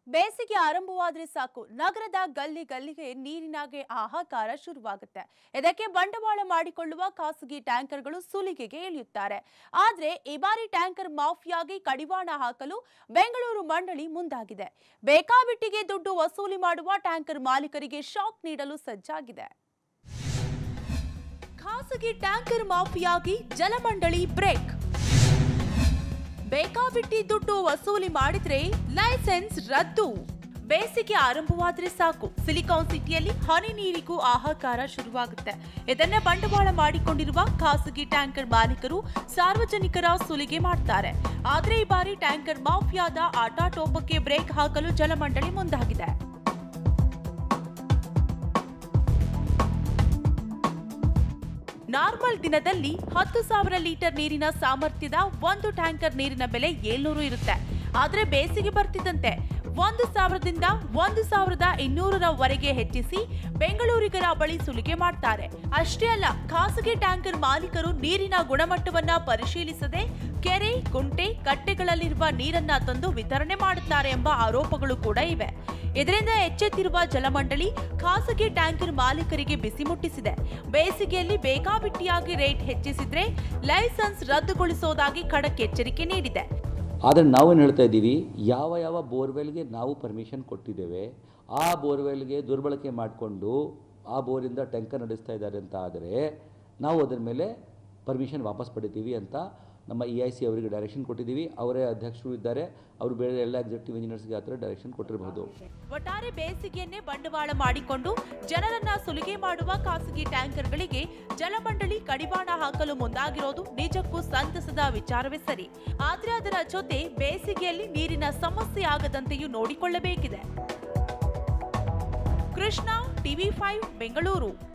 ಬೇಸಿಗೆ ಆರಂಭವಾದ್ರೆ ಸಾಕು ನಗರದ ಗಲ್ಲಿ ಗಲ್ಲಿಗೆ ನೀರಿನಾಗೆ ಹಾಹಾಕಾರ ಶುರುವಾಗುತ್ತೆ ಇದಕ್ಕೆ ಬಂಡವಾಳ ಮಾಡಿಕೊಳ್ಳುವ ಖಾಸಗಿ ಟ್ಯಾಂಕರ್ಗಳು ಸುಲಿಗೆಗೆ ಇಳಿಯುತ್ತಾರೆ ಆದ್ರೆ ಈ ಬಾರಿ ಟ್ಯಾಂಕರ್ ಮಾಫಿಯಾಗಿ ಕಡಿವಾಣ ಹಾಕಲು ಬೆಂಗಳೂರು ಮಂಡಳಿ ಮುಂದಾಗಿದೆ ಬೇಕಾಬಿಟ್ಟಿಗೆ ದುಡ್ಡು ವಸೂಲಿ ಮಾಡುವ ಟ್ಯಾಂಕರ್ ಮಾಲೀಕರಿಗೆ ಶಾಕ್ ನೀಡಲು ಸಜ್ಜಾಗಿದೆ ಖಾಸಗಿ ಟ್ಯಾಂಕರ್ ಮಾಫಿಯಾಗಿ ಜಲಮಂಡಳಿ ಬ್ರೇಕ್ ಬೇಕಾಬಿಟ್ಟಿ ದುಡ್ಡು ವಸೂಲಿ ಮಾಡಿದ್ರೆ ಲೈಸೆನ್ಸ್ ರದ್ದು ಬೇಸಿಗೆ ಆರಂಭವಾದ್ರೆ ಸಾಕು ಸಿಲಿಕಾನ್ ಸಿಟಿಯಲ್ಲಿ ಹನಿ ನೀರಿಗೂ ಹಾಹಾಕಾರ ಶುರುವಾಗುತ್ತೆ ಇದನ್ನೇ ಬಂಡವಾಳ ಮಾಡಿಕೊಂಡಿರುವ ಖಾಸಗಿ ಟ್ಯಾಂಕರ್ ಮಾಲೀಕರು ಸಾರ್ವಜನಿಕರ ಸುಲಿಗೆ ಮಾಡ್ತಾರೆ ಆದ್ರೆ ಈ ಬಾರಿ ಟ್ಯಾಂಕರ್ ಮಾಫಿಯಾದ ಆಟಾಟೋಪಕ್ಕೆ ಬ್ರೇಕ್ ಹಾಕಲು ಜಲಮಂಡಳಿ ಮುಂದಾಗಿದೆ ನಾರ್ಮಲ್ ದಿನದಲ್ಲಿ ಹತ್ತು ಸಾವಿರ ಲೀಟರ್ ನೀರಿನ ಸಾಮರ್ಥ್ಯದ ಒಂದು ಟ್ಯಾಂಕರ್ ನೀರಿನ ಬೆಲೆ ಏಳ್ನೂರು ಇರುತ್ತೆ ಆದ್ರೆ ಬೇಸಿಗೆ ಬರ್ತಿದ್ದಂತೆ ಒಂದು ಸಾವಿರದಿಂದ ಒಂದು ಸಾವಿರದ ಇನ್ನೂರರವರೆಗೆ ಹೆಚ್ಚಿಸಿ ಬೆಂಗಳೂರಿಗರ ಬಳಿ ಸುಲಿಗೆ ಮಾಡ್ತಾರೆ ಅಷ್ಟೇ ಅಲ್ಲ ಖಾಸಗಿ ಟ್ಯಾಂಕರ್ ಮಾಲೀಕರು ನೀರಿನ ಗುಣಮಟ್ಟವನ್ನ ಪರಿಶೀಲಿಸದೆ ಕೆರೆ ಕುಂಟೆ ಕಟ್ಟೆಗಳಲ್ಲಿರುವ ನೀರನ್ನ ತಂದು ವಿತರಣೆ ಮಾಡುತ್ತಾರೆ ಎಂಬ ಆರೋಪಗಳು ಕೂಡ ಇವೆ ಇದರಿಂದ ಎಚ್ಚೆತ್ತಿರುವ ಜಲಮಂಡಳಿ ಖಾಸಗಿ ಟ್ಯಾಂಕರ್ ಮಾಲೀಕರಿಗೆ ಬಿಸಿ ಮುಟ್ಟಿಸಿದೆ ಬೇಸಿಗೆಯಲ್ಲಿ ಬೇಕಾಬಿಟ್ಟಿಯಾಗಿ ರೇಟ್ ಹೆಚ್ಚಿಸಿದ್ರೆ ಲೈಸೆನ್ಸ್ ರದ್ದುಗೊಳಿಸೋದಾಗಿ ಖಡಕ್ ಎಚ್ಚರಿಕೆ ನೀಡಿದೆ ಆದರೆ ನಾವೇನು ಹೇಳ್ತಾ ಇದ್ದೀವಿ ಯಾವ ಯಾವ ಬೋರ್ವೆಲ್ಗೆ ನಾವು ಪರ್ಮಿಷನ್ ಕೊಟ್ಟಿದ್ದೇವೆ ಆ ಬೋರ್ವೆಲ್ಗೆ ದುರ್ಬಳಕೆ ಮಾಡಿಕೊಂಡು ಆ ಬೋರಿಂದ ಟ್ಯಾಂಕರ್ ನಡೆಸ್ತಾ ಇದ್ದಾರೆ ಅಂತ ಆದರೆ ನಾವು ಅದರ ಮೇಲೆ ಪರ್ಮಿಷನ್ ವಾಪಸ್ ಪಡಿತೀವಿ ಅಂತ ನಮ್ಮ ಇ ಐ ಸಿ ಅವರಿಗೆ ಡೈರೆಕ್ಷನ್ ಕೊಟ್ಟಿದ್ದೀವಿ ಅವರೇ ಅಧ್ಯಕ್ಷರು ಇದ್ದಾರೆ ಅವರು ಬೇರೆ ಎಲ್ಲ ಎಕ್ಸಿಕ್ಯೂಟಿವ್ ಇಂಜಿನಿಯರ್ಸ್ಗೆ ಆ ಥರ ಡೈರೆಕ್ಷನ್ ಕೊಟ್ಟಿರಬಹುದು ಒಟ್ಟಾರೆ ಬೇಸಿಗೆಯನ್ನೇ ಬಂಡವಾಳ ಮಾಡಿಕೊಂಡು ಜನರನ್ನ ಸುಲಿಗೆ ಮಾಡುವ ಖಾಸಗಿ ಟ್ಯಾಂಕರ್ಗಳಿಗೆ ಜಲಮಂಡಳಿ ಕಡಿವಾಣ ಹಾಕಲು ಮುಂದಾಗಿರೋದು ನಿಜಕ್ಕೂ ಸಂತಸದ ವಿಚಾರವೇ ಸರಿ ಆದ್ರೆ ಅದರ ಜೊತೆ ಬೇಸಿಗೆಯಲ್ಲಿ ನೀರಿನ ಸಮಸ್ಯೆ ಆಗದಂತೆಯೂ ನೋಡಿಕೊಳ್ಳಬೇಕಿದೆ ಕೃಷ್ಣ ಟಿವಿ ಫೈವ್ ಬೆಂಗಳೂರು